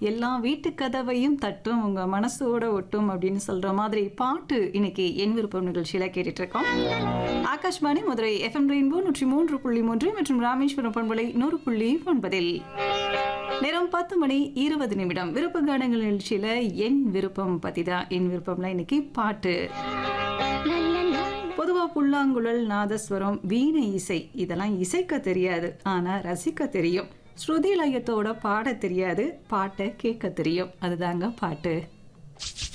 எல்லா வீட்டு கதவையும் தட்டும் உங்க மனசோட ஒட்டும் அப்படின்னு சொல்ற மாதிரி பாட்டு இன்னைக்கு என் விருப்பம் நிகழ்ச்சியில கேட்டுட்டு இருக்கோம் ஆகாஷ்வாணி மதுரை எஃப்எம் ரெயின்போ நூற்றி மூன்று புள்ளி மூன்று மற்றும் ராமேஸ்வரம் பண்பலை நூறு புள்ளி ஒன்பதில் நேரம் பத்து மணி இருபது நிமிடம் விருப்ப கானங்கள் நிகழ்ச்சியில என் விருப்பம் பத்தி தான் என் விருப்பம்ல இன்னைக்கு பாட்டு பொதுவா புல்லாங்குழல் நாதஸ்வரம் வீணை இசை இதெல்லாம் இசைக்க தெரியாது ஆனா ரசிக்க தெரியும் ஸ்ருதி லயத்தோட பாட தெரியாது பாட்டை கேட்க தெரியும் அதுதாங்க பாட்டு